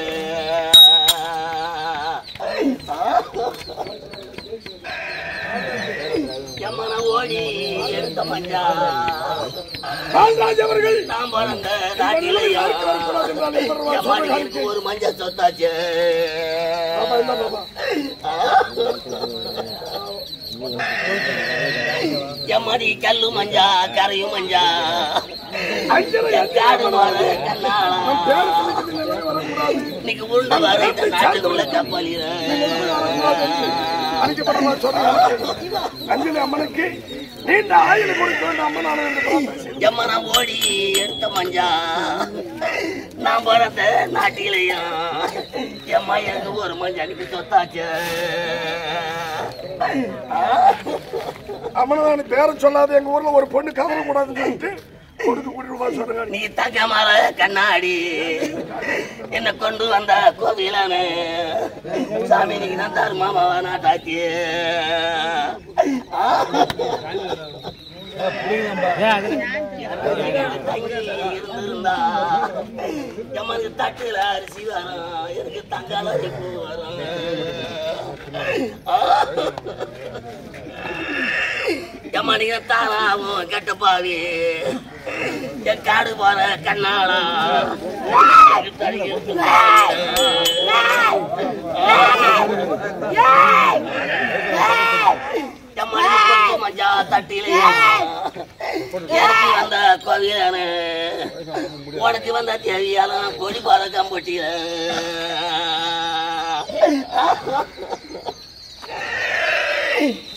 எம்மன ஓடி எடுத்த மஞ்சா பால்ராஜ் அவர்கள் நான் பிறந்த நாட்டிலையா எம்மணிக்கு ஒரு மஞ்சா சொத்தாச்சு எம்மடி கல்லு மஞ்சா கரையும் மஞ்சா என் காடு மாற கண்ணாளா இன்னைக்கு உருண்டு வர இந்த நாட்டுக்குள்ள கப்பலில அழைக்கப்படமா சொன்னாங்க அஞ்சலி அம்மனுக்கு நீண்ட ஆயுள் கொடுக்க வேண்டும் அம்மனான என்று பிரார்த்தனை. எம்மன ஓடி எடுத்த மஞ்சா நான் பிறந்த நாட்டிலையும் எம்மா எனக்கு ஒரு மஞ்சா அனுப்பி சொத்தாச்சு அம்மனான பேரை சொல்லாத எங்க ஊர்ல ஒரு பொண்ணு கவர கூடாதுன்னு சொல்லிட்டு கொடுத்து கூட்டிட்டு சொன்னாங்க நீ தக்க மாற கண்ணாடி என்ன கொண்டு வந்த கோவிலானு சாமி நீங்க தான் தருமாமாவா நாட்டாச்சு தங்கி இருந்திருந்தா எம்மனுக்கு தட்டுல அரிசி வரும் எனக்கு தங்கால அரிப்பு வரும் எம்மனிக தானாவும் கெட்டப்பாவி என் காடு போற கண்ணாளா மஞ்சா தட்டிலே எனக்கு வந்த கோவிலான உனக்கு வந்த தேவியாலும் கொடி போற கம்பொட்டியில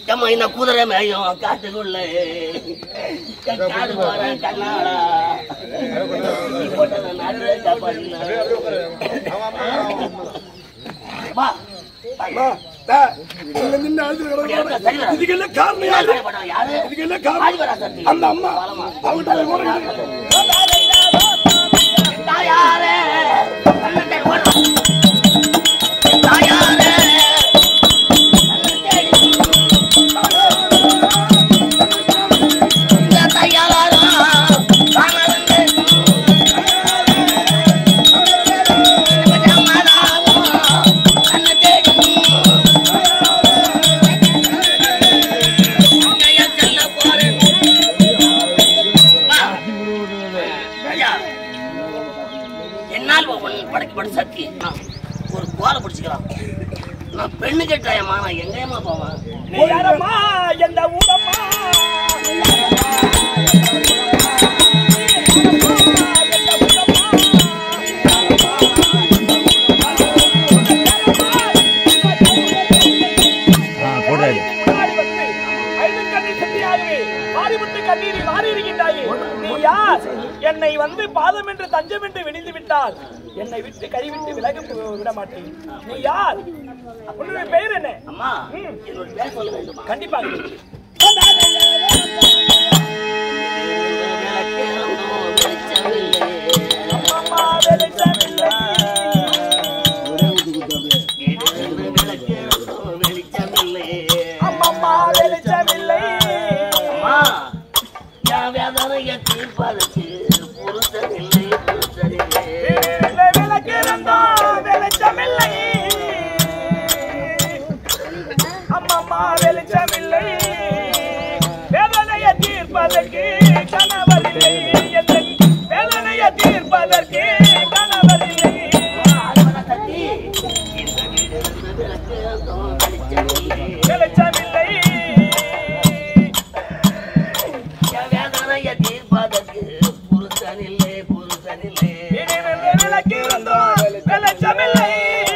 ஏம்மா இந்த குதிரை மேயும் காட்டுக்குள்ள காடு போற கண்ணாடா நீ போட்டத நடுவே காப்பாத்தினா. வா அம்மா, டா, இங்க நின்னு அழுதுட்டு கிடக்குறாரு. சரி வரா. இதுக்கெல்லாம் காரணம் யாரு யாரு இதுக்கெல்லாம் காரணம் ஆதிபராசக்தி. அந்த அம்மா அவங்ககிட்ட போய் முறையிடு. தாயாரே கண்ணத்தை ஓடு. தாயாரே இந்த தையாரா காணவந்தே. ஜமாதாவோ கண்ணை தேடி. உன்னைய செல்ல போறேன். வா. ஐயா, என்னால் உன் படைக்கப்பட்ட சக்தி நான் ஒரு கோலை பிடிச்சிக்கலாம் நான் பெண்ணு கேட்டாயம்மா நான் எங்கேயம்மா போவேன் நீ யாரம்மா எந்த ஊரம்மா முன்னாடி வந்து ஐந்து கண்ணீர் செட்டியாகவே மாறிவிட்டு கண்ணீரில் மாறி இருக்கின்றாயே நீ யார் என்னை வந்து பாதம் என்று தஞ்சம் என்று விழிந்து விட்டால் என்னை விட்டு கைவிட்டு விலக விட மாட்டேன் நீ யார் உன்னுடைய பெயர் என்ன அம்மா ம். என்னோட பேர் சொல்ல வேண்டுமா கண்டிப்பாக அம்மா வெளிச்சமில்லை அம்மம்மா வெளிச்சமில்லை வீட்டிலே விளக்கிருந்தோம் வெளிச்சமில்லை அம்மம்மா வெளிச்சமில்லை வேதனையை தீர்ப்பதற்கு கணவரில்லை என்னை வேதனையை தீர்ப்பதற்கு கணவரில்லை வெளிச்சமில்லை புருஷனில்லை புருஷனில்லை இனிமேல் விளக்கிருந்தோம் வெளிச்சமில்லை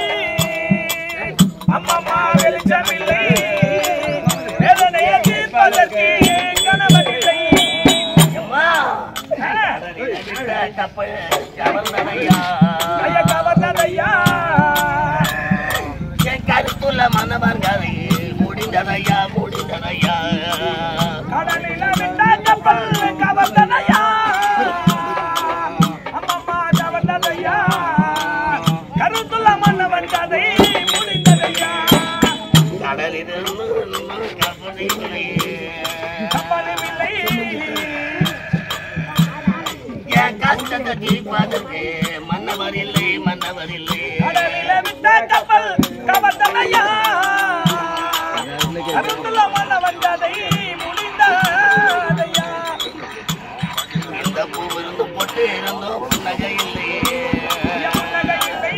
அம்மம்மா வெளிச்சமில்லை வேதனையை தீர்ப்பதற்கு கணவரில்லை அம்மா ஆ. கப்பல் கவர்ந்தனையா ஐயா கவர்னரையா என் கருத்துள்ள மன்னவர்களை முடிந்ததையா முடிந்ததையா கடலில விட்ட கப்பல் கவர்ந்தனையா அம்மம்மா கவர்ந்ததையா கருத்துள்ள மன்னவன் கதை முடிந்ததையா கடலிலிருந்து இன்னும் கப்பலில்லை கப்பலும் இல்லை என் கஷ்டத்தை தீர்ப்பதற்கு மன்னவர் இல்லை மன்னவர் இல்லை கடலில விட்ட கப்பல் கவர்ந்தனையா கருத்துள்ள மன்னவன் கதை முடிந்ததையா இந்த பூவிருந்து பொட்டு இருந்தோம் புன்னகை இல்லை புன்னகை இல்லை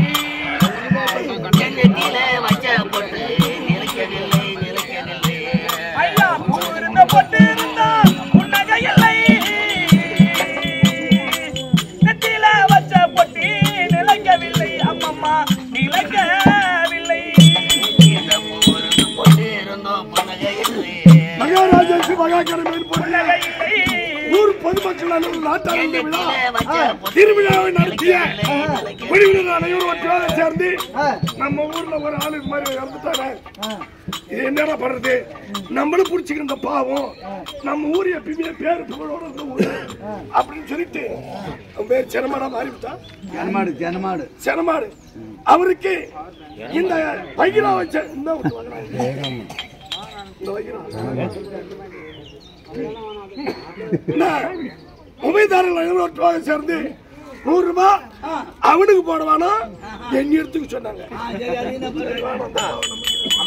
என் நெத்தியில வச்ச பொட்டு நிலைக்கவில்லை நிலைக்கவில்லை ஐயா பூ இருந்த பொட்டு இருந்தா புன்னகை இல்லை நெத்தியில வச்ச பொட்டி நிலைக்கவில்லை அம்மம்மா நிலைக்கவில்லை இந்த பூவிருந்து பொட்டு இருந்தோம் புன்னகை இல்லை மகாராஜாவுக்கு மகாகரமேல் போட்டு புன்னகை இல்லை ஊர் பொதுமக்கள் அனைவரும் நாட்டார் என் விழா நெத்தியில வச்ச பொட்டு திருவிழாவை நடத்திய நிலைக்கவில்லை, நிலைக்கவில்லை. குடிவினர் அனைவரும் ஒற்றாக சேர்ந்து நம்ம ஊர்ல ஒரு ஆளு இது மாதிரி இறந்துட்டாங்க இது என்னடா பண்றது நம்மளும் புடிச்சுக்கிற இந்த பாவம் நம்ம ஊர் எப்பயுமே பேரு புகழோட இருந்த ஊரு அப்படின்னு சொல்லிட்டு அவன் பேர் செனமாடா மாறிவிட்டா ஜனமாடு ஜனமாடு செனமாடு அவருக்கு இந்த பைகிரா வச்ச இந்த ஒண்ணு வாங்குறாங்க. இந்த வைகிறா. என்ன? உபயதாரர்கள் அனைவரும் ஒற்றாக சேர்ந்து நூறு ரூபாய் அவனுக்கு போடுவானா என் இடத்துக்கு சொன்னாங்க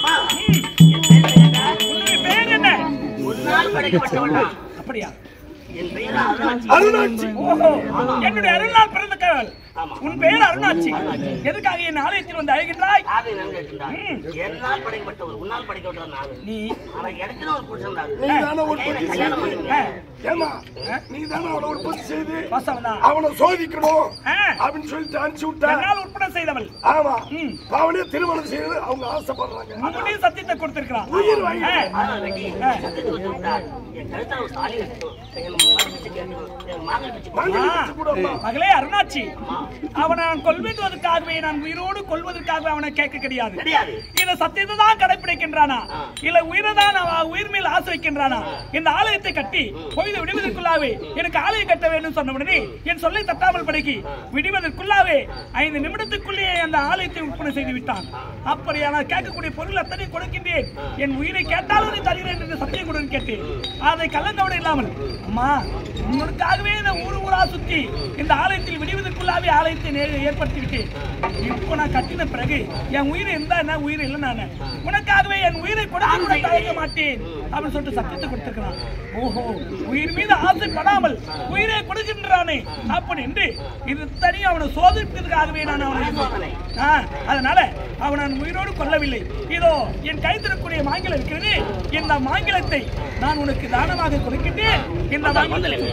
உன்னுடைய பேர் என்ன முன்னால் படைக்கப்பட்டவனா அப்படியா என் பெயர் அருணாச்சி அருணாட்சி ஓஹோ என்னுடைய அருள்நாள் பிறந்த காவல் ஆமா. உன் பெயர் அருணாச்சி எதுக்காக என் ஆலயத்தில் வந்து அழைக்கின்றாய் யாரை நான் கேட்கின்றார் என்னால் படைக்கப்பட்டவர் உன்னால் படைக்கப்பட்டவர் நான் நீ ஆனா எனக்குன்னு ஒரு புருஷன் தான் நீ தானே உற்பத்தி கல்யாணம் செய்து பண்ணுங்க ஏமா நீ தானே அவனை உற்பத்தி செய்து வாசவனா அவனை சோதிக்கணும் ஆ. அப்படின்னு சொல்லிட்டு அனுப்பிச்சு விட்ட என்னால் உட்பட செய்தவள் ஆமா ம். அவனே திருமணம் செய்யறது அவங்க ஆசைப்படுறாங்க உன்னுடைய சத்தியத்தை கொடுத்திருக்கிறான் உயிர் வாங்கி ஆ. அதனால வெட்டி சத்தத்தை வச்சு விட்டார். என் கழுத்துல ஒரு தாலி கட்டணும் என் மகள் பிச்சை கேட்கணும் என் மகள் பிச்சை மகள் ஆ. வச்சு கூட அம்மா. மகளே அருணாச்சி அவனை நான் கொல்வதற்காகவே நான் உயிரோடு கொல்வதற்காகவே அவனை கேட்க கிடையாது கிடையாது இந்த சத்தியத்தை தான் கடைபிடிக்கின்றானா இல்ல உயிரை தான் அவன் உயிர் மேல் ஆசை வைக்கின்றானா இந்த ஆலயத்தை கட்டி பொழுது விடுவதற்குள்ளாவே எனக்கு ஆலயம் கட்ட வேண்டும் சொன்ன உடனே என் சொல்லை தட்டாமல் படைக்கி விடுவதற்குள்ளாவே ஐந்து நிமிடத்துக்குள்ளேயே அந்த ஆலயத்தை விற்பனை செய்து விட்டான் அப்படியா நான் கேட்கக்கூடிய பொருள் அத்தனை கொடுக்கின்றேன் என் உயிரை கேட்டாலும் நீ தருகிறேன் என்று சத்தியம் கொடுன்னு கேட்டேன் அதை கலங்கவிட இல்லாமல் அம்மா உங்களுக்காகவே இந்த ஊர் ஊரா சுத்தி இந்த ஆலயத்தில் விடுவதற்குள்ளாவே ஆலயத்தை நே- ஏற்படுத்தி விட்டேன் இப்போ நான் கட்டின பிறகு என் உயிர் இருந்தா என்ன உயிர் இல்லை நான் உனக்காகவே என் உயிரை கொடுக்க கூட தயங்க மாட்டேன் அப்படின்னு சொல்லிட்டு சத்தியத்தை கொடுத்துக்கிறான் ஓஹோ உயிர் மீது ஆசைப்படாமல் உயிரை கொடுக்கின்றானே அப்படி என்று இது தனியாக அவனை சோதிப்பதற்காகவே நான் அவனை ஆ, அதனால அவன் நான் உயிரோடு கொல்லவில்லை இதோ என் கைத்திருக்கூடிய மாங்கிலம் இருக்கிறது இந்த மாங்கிலத்தை நான் உனக்கு தானமாக கொடுக்கின்றேன் இந்த மாங்கிலத்தை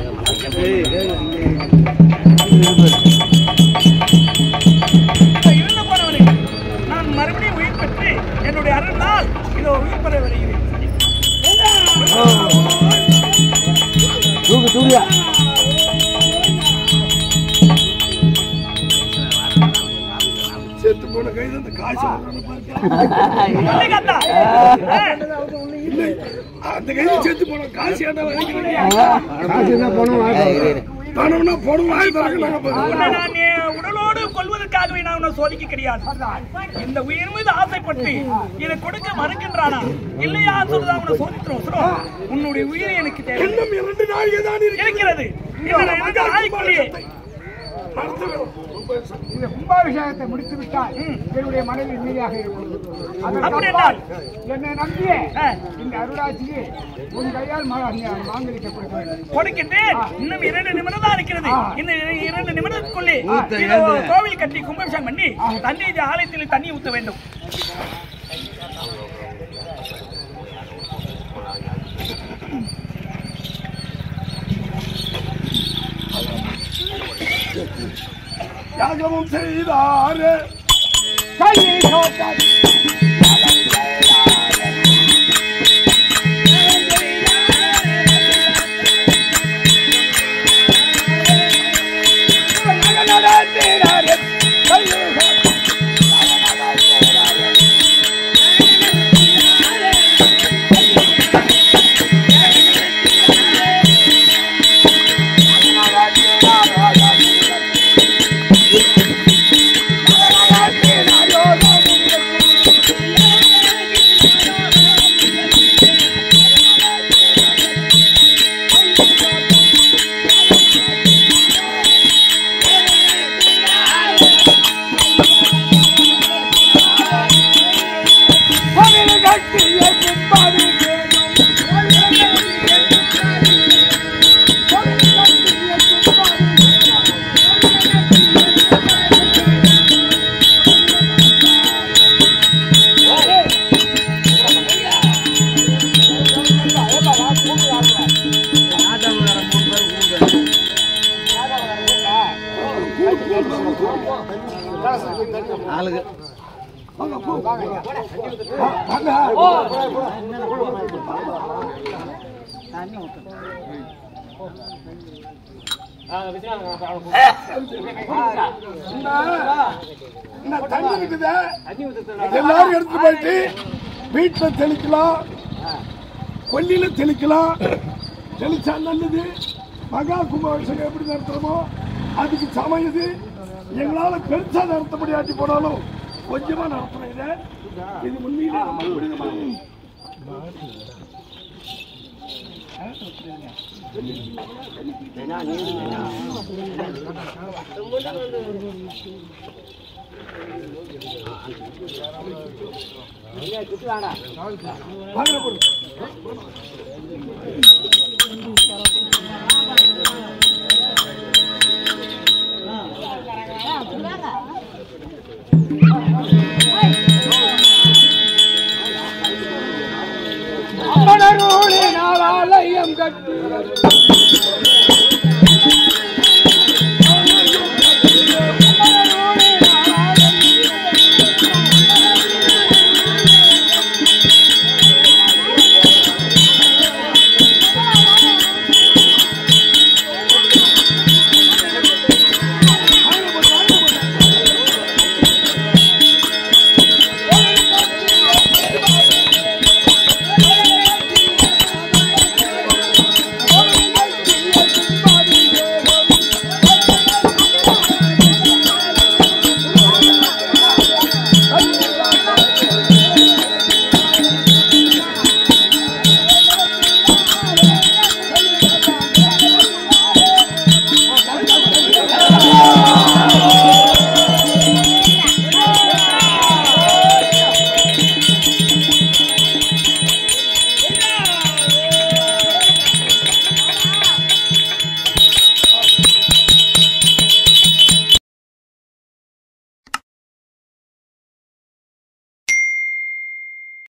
இறந்து போனவனை நான் மறுபடியும் உயிர் பெற்று என்னுடைய அருளால் இதோ உயிர் பெற வருகிறேன் செத்து போன கைது அந்த காசு வர்றான்னு பாருங்க. மல்லிகாத்தா, ஆ, இல்லை அந்த கைது செத்து போன காசு ஏன்டா வாங்கிக்கிறீங்க பணம்னா போடும் வாங்கி தரங்க நாங்க பாருங்க. உன்னை நான் என் உடலோடு கொள்வதற்காகவே நான் உன்னை சோதிக்க கிடையாது இந்த உயிர் மீது ஆசைப்பட்டு இதை கொடுக்க மறுக்கின்றானா இல்லையா சொல்றதா உன்னை சோதிக்கிறோம் சொல்றோம். உன்னுடைய உயிரை எனக்கு தேவை இன்னும் இரண்டு நாழிகை தான் இருக்கு இருக்கிறது இந்த இந்த நாய்க்குள்ளேயே நடத்த வேண்டும். இந்த கும்பாபிஷேகத்தை முடித்து விட்டால் என்னுடைய மனைவி நிம்மதியாக இருக்கும் அப்படி அதற்கு என்றால்? என்னை நம்பிய ஆ. இந்த அருளாட்சிக்கு உன் கையால் மா- மாங்கலிக்க கொடுக்க வேண்டும் கொடுக்கின்றேன் இன்னும் இரண்டு நிமிடம் தான் இருக்கிறது இந்த இர- இரண்டு நிமிடத்துக்குள்ளே இதோ கோவில் கட்டி கும்பாபிஷேகம் பண்ணி தண்ணி ஆலயத்தில் தண்ணி ஊத்த வேண்டும் யாகமும் செய்தாரு கையை சோட்டார் என்ன தண்ணி இருக்குதே எல்லாரும் எடுத்து போயிட்டு வீட்டுல தெளிக்கலாம் கொல்லியில தெளிக்கலாம் தெளிச்சா நல்லது மகா கும்பாபிஷேகம் எப்படி நடத்துறோமோ அதுக்கு சமம் இது எங்களால பெருசா நடத்த முடியாட்டி போனாலும் கொஞ்சமா நடத்தணும் இதை இது உண்மையிலே நம்ம புனிதமான வாங்க போடு. அம்மனருளினால் ஆலயம் கட்டி